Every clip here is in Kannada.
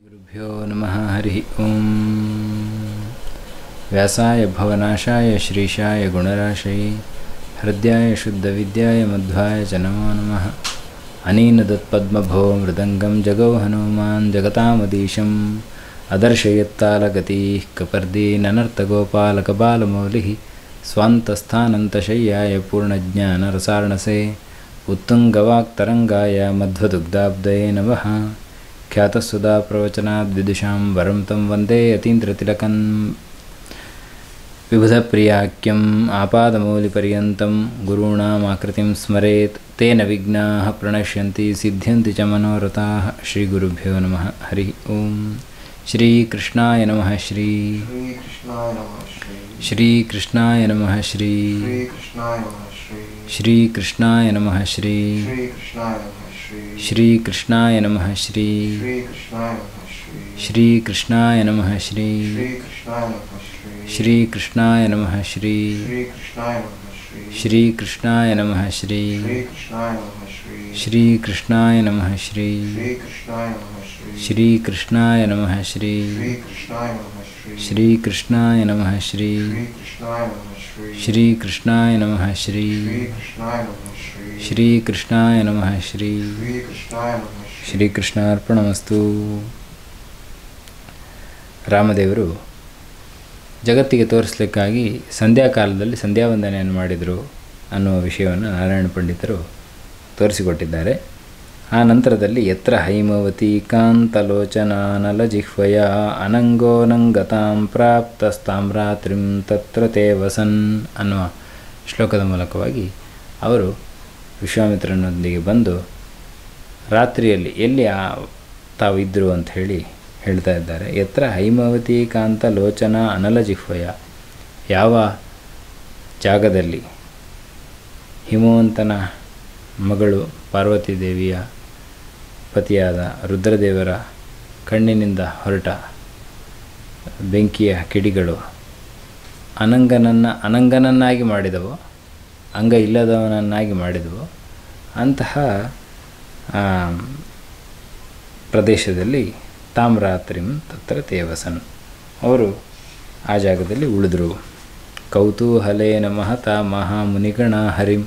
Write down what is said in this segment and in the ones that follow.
गुरुभ्यो नमः हरिः ॐ व्यासाय भवनाशाय श्रीशाय गुणराशये हृद्याय शुद्धविद्याय मध्वाय च नमो नमः अनेनदत्पद्मभो मृदङ्गं जगौ हनुमान् जगतामदीशम् अदर्शयत्तालगतीः कपर्दीननर्तगोपालकबालमौलिः स्वान्तस्थानन्तशय्याय पूर्णज्ञानरसार्णसे उत्तुङ्गवाक्तरङ्गाय मध्वदुग्धाब्दये नमः ख्यातस्सुधा प्रवचनाद्विदुषां वरं तं वन्दे यतीन्द्रतिलकन् विबुधप्रियाख्यम् आपादमौलिपर्यन्तं गुरूणामाकृतिं स्मरेत् तेन विघ्नाः प्रणश्यन्ति सिद्ध्यन्ति च मनोरथाः श्रीगुरुभ्यो नमः हरिः ॐ श्रीकृष्णाय नमः श्री श्रीकृष्णाय नमः श्री श्रीकृष्णाय नमः श्री श्रीकृष्णाय नमः श्री श्रीकृष्णाय नमः श्री श्रीकृष्णाय नमः श्री श्रीकृष्णाय नमः श्री श्रीकृष्णाय नमः श्री श्रीकृष्णाय नमः श्री श्रीकृष्णाय नमः श्री श्रीकृष्णाय नमः श्री श्रीकृष्णाय नमः श्री श्रीकृष्णाय नमः श्री श्रीकृष्णाय नमः श्री ಶ್ರೀಕೃಷ್ಣಾರ್ಪಣಮಸ್ತು ರಾಮದೇವರು ಜಗತ್ತಿಗೆ ತೋರಿಸ್ಲಿಕ್ಕಾಗಿ ಸಂಧ್ಯಾಕಾಲದಲ್ಲಿ ಸಂಧ್ಯಾವಂದನೆಯನ್ನು ಮಾಡಿದರು ಅನ್ನುವ ವಿಷಯವನ್ನು ನಾರಾಯಣ ಪಂಡಿತರು ತೋರಿಸಿಕೊಟ್ಟಿದ್ದಾರೆ ಆ ನಂತರದಲ್ಲಿ ಯತ್ರ ಹೈಮವತಿ ಕಾಂತಲೋಚನಾನಲ ಜಿಹ್ವಯ ಅನಂಗೋನಂಗತಾಂ ಪ್ರಾಪ್ತಸ್ತಾಮ್ರಾತ್ರಿಂ ತತ್ರ ತೇ ವಸನ್ ಅನ್ನುವ ಶ್ಲೋಕದ ಮೂಲಕವಾಗಿ ಅವರು ವಿಶ್ವಾಮಿತ್ರನೊಂದಿಗೆ ಬಂದು ರಾತ್ರಿಯಲ್ಲಿ ಎಲ್ಲಿ ಆ ತಾವು ಇದ್ದರು ಅಂತ ಹೇಳಿ ಹೇಳ್ತಾ ಇದ್ದಾರೆ ಯತ್ರ ಹೈಮವತಿ ಕಾಂತ ಲೋಚನ ಅನಲ ಜಿಹ್ವಯ ಯಾವ ಜಾಗದಲ್ಲಿ ಹಿಮವಂತನ ಮಗಳು ಪಾರ್ವತಿ ದೇವಿಯ ಪತಿಯಾದ ರುದ್ರದೇವರ ಕಣ್ಣಿನಿಂದ ಹೊರಟ ಬೆಂಕಿಯ ಕಿಡಿಗಳು ಅನಂಗನನ್ನು ಅನಂಗನನ್ನಾಗಿ ಮಾಡಿದವೋ ಅಂಗ ಇಲ್ಲದವನನ್ನಾಗಿ ಮಾಡಿದವೋ ಅಂತಹ ಆ, ಪ್ರದೇಶದಲ್ಲಿ ತಾಮ್ರಾತ್ರಿಂ ತತ್ರ ತೇವಸನ್ ಅವರು ಆ ಜಾಗದಲ್ಲಿ ಉಳಿದರು ಕೌತೂಹಲೇನ ಮಹತ ಮಹಾಮುನಿಗಣ ಹರಿಂ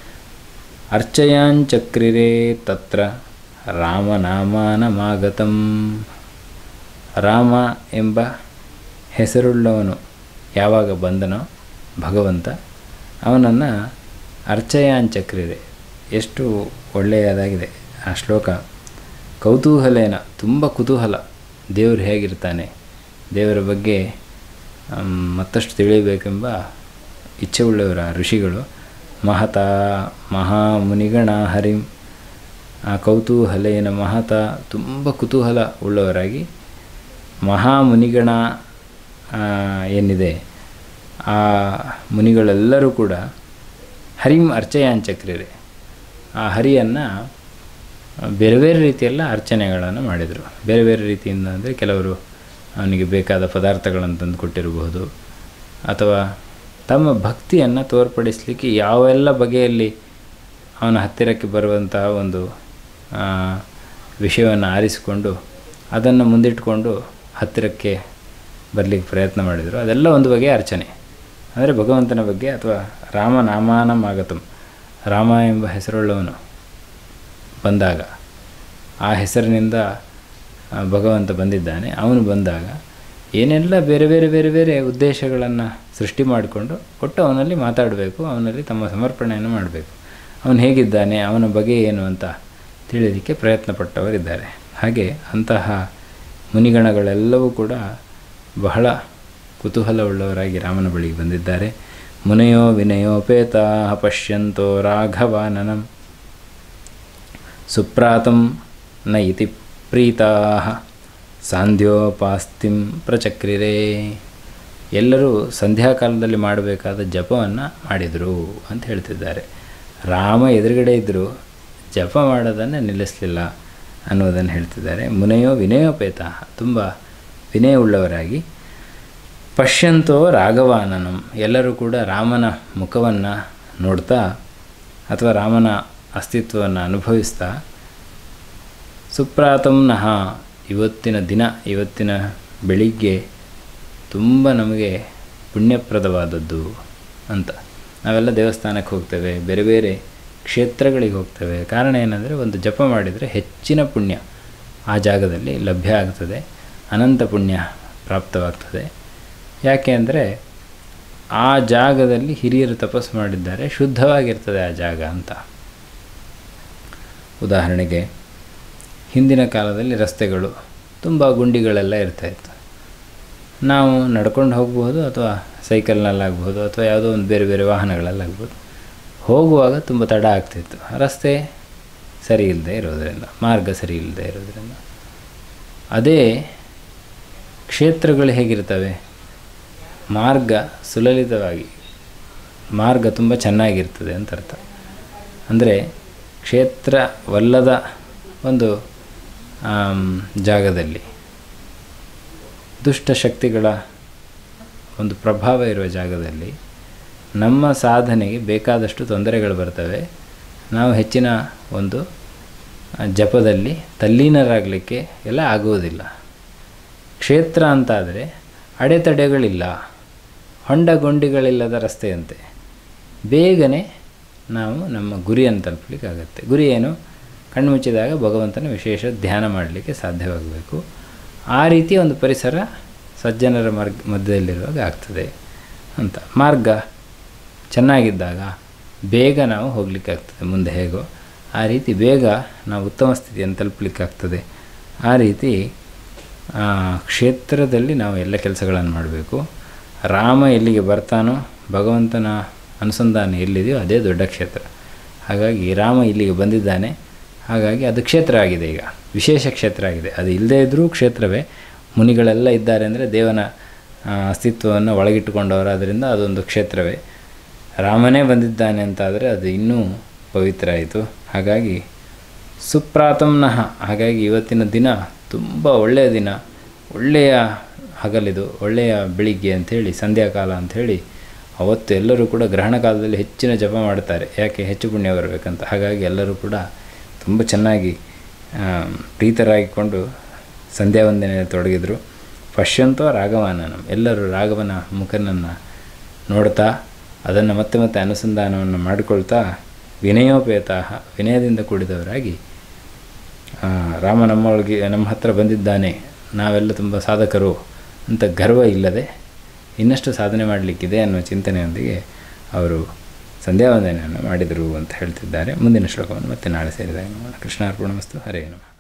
ಅರ್ಚಯಾಂಚಕ್ರಿರೇ ತತ್ರ ರಾಮನಾಮಾನಮಾಗತಂ ರಾಮ ಎಂಬ ಹೆಸರುಳ್ಳವನು ಯಾವಾಗ ಬಂದನೋ ಭಗವಂತ ಅವನನ್ನು ಅರ್ಚಯಾಂಚಕ್ರಿರೆ ಎಷ್ಟು ಒಳ್ಳೆಯದಾಗಿದೆ ಆ ಶ್ಲೋಕ ಕೌತೂಹಲೇನ ತುಂಬ ಕುತೂಹಲ ದೇವರು ಹೇಗಿರ್ತಾನೆ ದೇವರ ಬಗ್ಗೆ ಆಮ್, ಮತ್ತಷ್ಟು ತಿಳಿಯಬೇಕೆಂಬ ಇಚ್ಛೆ ಉಳ್ಳವರ ಋಷಿಗಳು ಮಹತ ಮಹಾಮುನಿಗಣ ಹರಿಂ ಆ ಕೌತೂಹಲೇನ ಮಹತ ತುಂಬ ಕುತೂಹಲ ಉಳ್ಳವರಾಗಿ ಮಹಾಮುನಿಗಣ ಆ, ಏನಿದೆ ಆ ಮುನಿಗಳೆಲ್ಲರೂ ಕೂಡ ಹರಿಂ ಅರ್ಚಯಾಂಚಕ್ರಿರೆ ಆ ಹರಿಯನ್ನು ಬೇರೆ ಬೇರೆ ರೀತಿಯೆಲ್ಲ ಅರ್ಚನೆಗಳನ್ನು ಮಾಡಿದರು ಬೇರೆ ಬೇರೆ ರೀತಿಯಿಂದ ಅಂದರೆ ಕೆಲವರು ಅವನಿಗೆ ಬೇಕಾದ ಪದಾರ್ಥಗಳನ್ನು ತಂದು ಕೊಟ್ಟಿರಬಹುದು ಅಥವಾ ತಮ್ಮ ಭಕ್ತಿಯನ್ನು ತೋರ್ಪಡಿಸಲಿಕ್ಕೆ ಯಾವೆಲ್ಲ ಬಗೆಯಲ್ಲಿ ಅವನ ಹತ್ತಿರಕ್ಕೆ ಬರುವಂತಹ ಒಂದು ಆ, ವಿಷಯವನ್ನು ಆರಿಸಿಕೊಂಡು ಅದನ್ನು ಮುಂದಿಟ್ಟುಕೊಂಡು ಹತ್ತಿರಕ್ಕೆ ಬರಲಿಕ್ಕೆ ಪ್ರಯತ್ನ ಮಾಡಿದರು ಅದೆಲ್ಲ ಒಂದು ಬಗೆಯ ಅರ್ಚನೆ ಅಂದರೆ ಭಗವಂತನ ಬಗ್ಗೆ ಅಥವಾ ರಾಮನಾಮಾನಂ ಆಗತಂ ರಾಮ ಎಂಬ ಹೆಸರುಳ್ಳವನು ಬಂದಾಗ ಆ ಹೆಸರಿನಿಂದ ಆ, ಭಗವಂತ ಬಂದಿದ್ದಾನೆ ಅವನು ಬಂದಾಗ ಏನೆಲ್ಲ ಬೇರೆ ಬೇರೆ ಬೇರೆ ಬೇರೆ ಉದ್ದೇಶಗಳನ್ನು ಸೃಷ್ಟಿ ಮಾಡಿಕೊಂಡು ಒಟ್ಟು ಅವನಲ್ಲಿ ಮಾತಾಡಬೇಕು ಅವನಲ್ಲಿ ತಮ್ಮ ಸಮರ್ಪಣೆಯನ್ನು ಮಾಡಬೇಕು ಅವನು ಹೇಗಿದ್ದಾನೆ ಅವನ ಬಗ್ಗೆ ಏನು ಅಂತ ತಿಳಿಯಲಿಕ್ಕೆ ಪ್ರಯತ್ನ ಪಟ್ಟವರಿದ್ದಾರೆ ಹಾಗೆ ಅಂತಹ ಮುನಿಗಣಗಳೆಲ್ಲವೂ ಕೂಡ ಬಹಳ ಕುತೂಹಲವುಳ್ಳವರಾಗಿ ರಾಮನ ಬಳಿಗೆ ಬಂದಿದ್ದಾರೆ ಮುನಯೋ ವಿನಯೋಪೇತ ಪಶ್ಯಂತೋ ರಾಘವಾನನಂ ಸುಪ್ರಾತಂ ನ ಇತಿ ಪ್ರೀತಾ ಸಾಂಧ್ಯೋಪಾಸ್ತಿಂ ಪ್ರಚಕ್ರಿರೇ ಎಲ್ಲರೂ ಸಂಧ್ಯಾಕಾಲದಲ್ಲಿ ಮಾಡಬೇಕಾದ ಜಪವನ್ನು ಮಾಡಿದರು ಅಂತ ಹೇಳ್ತಿದ್ದಾರೆ ರಾಮ ಎದುರುಗಡೆ ಇದ್ದರೂ ಜಪ ಮಾಡೋದನ್ನು ನಿಲ್ಲಿಸಲಿಲ್ಲ ಅನ್ನೋದನ್ನು ಹೇಳ್ತಿದ್ದಾರೆ ಮುನಯೋ ವಿನಯೋಪೇತ ತುಂಬ ವಿನಯವುಳ್ಳವರಾಗಿ ಪಶ್ಯಂತೋ ರಾಘವಾನನಂ ಎಲ್ಲರೂ ಕೂಡ ರಾಮನ ಮುಖವನ್ನು ನೋಡ್ತಾ ಅಥವಾ ರಾಮನ ಅಸ್ತಿತ್ವವನ್ನು ಅನುಭವಿಸ್ತಾ ಸುಪ್ರಾತಂ ನಹ ಇವತ್ತಿನ ದಿನ ಇವತ್ತಿನ ಬೆಳಿಗ್ಗೆ ತುಂಬ ನಮಗೆ ಪುಣ್ಯಪ್ರದವಾದದ್ದು ಅಂತ ನಾವೆಲ್ಲ ದೇವಸ್ಥಾನಕ್ಕೆ ಹೋಗ್ತೇವೆ ಬೇರೆ ಬೇರೆ ಕ್ಷೇತ್ರಗಳಿಗೆ ಹೋಗ್ತೇವೆ ಕಾರಣ ಏನಂದರೆ ಒಂದು ಜಪ ಮಾಡಿದರೆ ಹೆಚ್ಚಿನ ಪುಣ್ಯ ಆ ಜಾಗದಲ್ಲಿ ಲಭ್ಯ ಆಗ್ತದೆ ಅನಂತ ಪುಣ್ಯ ಪ್ರಾಪ್ತವಾಗ್ತದೆ ಯಾಕೆ ಅಂದರೆ ಆ ಜಾಗದಲ್ಲಿ ಹಿರಿಯರು ತಪಸ್ಸು ಮಾಡಿದ್ದಾರೆ ಶುದ್ಧವಾಗಿರ್ತದೆ ಆ ಜಾಗ ಅಂತ ಉದಾಹರಣೆಗೆ ಹಿಂದಿನ ಕಾಲದಲ್ಲಿ ರಸ್ತೆಗಳು ತುಂಬ ಗುಂಡಿಗಳೆಲ್ಲ ಇರ್ತಾಯಿತ್ತು ನಾವು ನಡ್ಕೊಂಡು ಹೋಗ್ಬೋದು ಅಥವಾ ಸೈಕಲ್ನಲ್ಲಾಗ್ಬೋದು ಅಥವಾ ಯಾವುದೋ ಒಂದು ಬೇರೆ ಬೇರೆ ವಾಹನಗಳಲ್ಲಾಗ್ಬೋದು ಹೋಗುವಾಗ ತುಂಬ ತಡ ಆಗ್ತಿತ್ತು ರಸ್ತೆ ಸರಿ ಇಲ್ಲದೆ ಇರೋದರಿಂದ ಮಾರ್ಗ ಸರಿ ಇಲ್ಲದೆ ಇರೋದರಿಂದ ಅದೇ ಕ್ಷೇತ್ರಗಳು ಹೇಗಿರ್ತವೆ ಮಾರ್ಗ ಸುಲಲಿತವಾಗಿ ಮಾರ್ಗ ತುಂಬ ಚೆನ್ನಾಗಿರ್ತದೆ ಅಂತ ಅರ್ಥ ಅಂದರೆ ಕ್ಷೇತ್ರವಲ್ಲದ ಒಂದು ಜಾಗದಲ್ಲಿ ದುಷ್ಟಶಕ್ತಿಗಳ ಒಂದು ಪ್ರಭಾವ ಇರುವ ಜಾಗದಲ್ಲಿ ನಮ್ಮ ಸಾಧನೆಗೆ ಬೇಕಾದಷ್ಟು ತೊಂದರೆಗಳು ಬರ್ತವೆ ನಾವು ಹೆಚ್ಚಿನ ಒಂದು ಜಪದಲ್ಲಿ ತಲ್ಲೀನರಾಗಲಿಕ್ಕೆ ಎಲ್ಲ ಆಗುವುದಿಲ್ಲ ಕ್ಷೇತ್ರ ಅಂತಾದರೆ ಅಡೆತಡೆಗಳಿಲ್ಲ ಹೊಂಡ ಗೊಂಡಿಗಳಿಲ್ಲದ ರಸ್ತೆಯಂತೆ ಬೇಗನೆ ನಾವು ನಮ್ಮ ಗುರಿಯನ್ನು ತಲುಪಲಿಕ್ಕಾಗತ್ತೆ ಗುರಿ ಏನು ಕಣ್ಣು ಮುಚ್ಚಿದಾಗ ಭಗವಂತನ ವಿಶೇಷ ಧ್ಯಾನ ಮಾಡಲಿಕ್ಕೆ ಸಾಧ್ಯವಾಗಬೇಕು ಆ ರೀತಿ ಒಂದು ಪರಿಸರ ಸಜ್ಜನರ ಮಾರ್ಗ ಮಧ್ಯದಲ್ಲಿರುವಾಗ ಆಗ್ತದೆ ಅಂತ ಮಾರ್ಗ ಚೆನ್ನಾಗಿದ್ದಾಗ ಬೇಗ ನಾವು ಹೋಗಲಿಕ್ಕಾಗ್ತದೆ ಮುಂದೆ ಹೇಗೋ ಆ ರೀತಿ ಬೇಗ ನಾವು ಉತ್ತಮ ಸ್ಥಿತಿಯನ್ನು ತಲುಪಲಿಕ್ಕಾಗ್ತದೆ ಆ ರೀತಿ ಕ್ಷೇತ್ರದಲ್ಲಿ ನಾವು ಎಲ್ಲ ಕೆಲಸಗಳನ್ನು ಮಾಡಬೇಕು ರಾಮ ಎಲ್ಲಿಗೆ ಬರ್ತಾನೋ ಭಗವಂತನ ಅನುಸಂಧಾನ ಎಲ್ಲಿದೆಯೋ ಅದೇ ದೊಡ್ಡ ಕ್ಷೇತ್ರ ಹಾಗಾಗಿ ರಾಮ ಇಲ್ಲಿಗೆ ಬಂದಿದ್ದಾನೆ ಹಾಗಾಗಿ ಅದು ಕ್ಷೇತ್ರ ಆಗಿದೆ ಈಗ ವಿಶೇಷ ಕ್ಷೇತ್ರ ಆಗಿದೆ ಅದು ಇಲ್ಲದೇ ಇದ್ದರೂ ಕ್ಷೇತ್ರವೇ ಮುನಿಗಳೆಲ್ಲ ಇದ್ದಾರೆ ಅಂದರೆ ದೇವನ ಅಸ್ತಿತ್ವವನ್ನು ಒಳಗಿಟ್ಟುಕೊಂಡವರಾದ್ದರಿಂದ ಅದೊಂದು ಕ್ಷೇತ್ರವೇ ರಾಮನೇ ಬಂದಿದ್ದಾನೆ ಅಂತಾದರೆ ಅದು ಇನ್ನೂ ಪವಿತ್ರ ಆಯಿತು ಹಾಗಾಗಿ ಸುಪ್ರಾತಮ್ನಃ ಹಾಗಾಗಿ ಇವತ್ತಿನ ದಿನ ತುಂಬ ಒಳ್ಳೆಯ ದಿನ ಒಳ್ಳೆಯ ಹಗಲಿದು ಒಳ್ಳೆಯ ಬೆಳಿಗ್ಗೆ ಅಂಥೇಳಿ ಸಂಧ್ಯಾಕಾಲ ಅಂಥೇಳಿ ಅವತ್ತು ಎಲ್ಲರೂ ಕೂಡ ಗ್ರಹಣ ಕಾಲದಲ್ಲಿ ಹೆಚ್ಚಿನ ಜಪ ಮಾಡ್ತಾರೆ ಯಾಕೆ ಹೆಚ್ಚು ಪುಣ್ಯ ಬರಬೇಕಂತ ಹಾಗಾಗಿ ಎಲ್ಲರೂ ಕೂಡ ತುಂಬ ಚೆನ್ನಾಗಿ ಪ್ರೀತರಾಗಿಕೊಂಡು ಸಂಧ್ಯಾ ವಂದನೆ ತೊಡಗಿದರು ಪಶ್ಯಂತೋ ರಾಘವಾನನಂ ಎಲ್ಲರೂ ರಾಘವನ ಮುಖನನ್ನು ನೋಡ್ತಾ ಅದನ್ನು ಮತ್ತೆ ಮತ್ತೆ ಅನುಸಂಧಾನವನ್ನು ಮಾಡಿಕೊಳ್ತಾ ವಿನಯೋಪೇತ ವಿನಯದಿಂದ ಕೂಡಿದವರಾಗಿ ರಾಮ ನಮ್ಮೊಳಗೆ ನಮ್ಮ ಹತ್ರ ಬಂದಿದ್ದಾನೆ ನಾವೆಲ್ಲ ತುಂಬ ಸಾಧಕರು ಅಂತ ಗರ್ವ ಇಲ್ಲದೆ ಇನ್ನಷ್ಟು ಸಾಧನೆ ಮಾಡಲಿಕ್ಕಿದೆ ಅನ್ನುವ ಚಿಂತನೆಯೊಂದಿಗೆ ಅವರು ಸಂಧ್ಯಾವಂದನೆಯನ್ನು ಮಾಡಿದರು ಅಂತ ಹೇಳ್ತಿದ್ದಾರೆ ಮುಂದಿನ ಶ್ಲೋಕವನ್ನು ಮತ್ತೆ ನಾಳೆ ಸೇರಿದಾಗ ಕೃಷ್ಣಾರ್ಪಣ ವಸ್ತು ಹರೇ ನಮಃ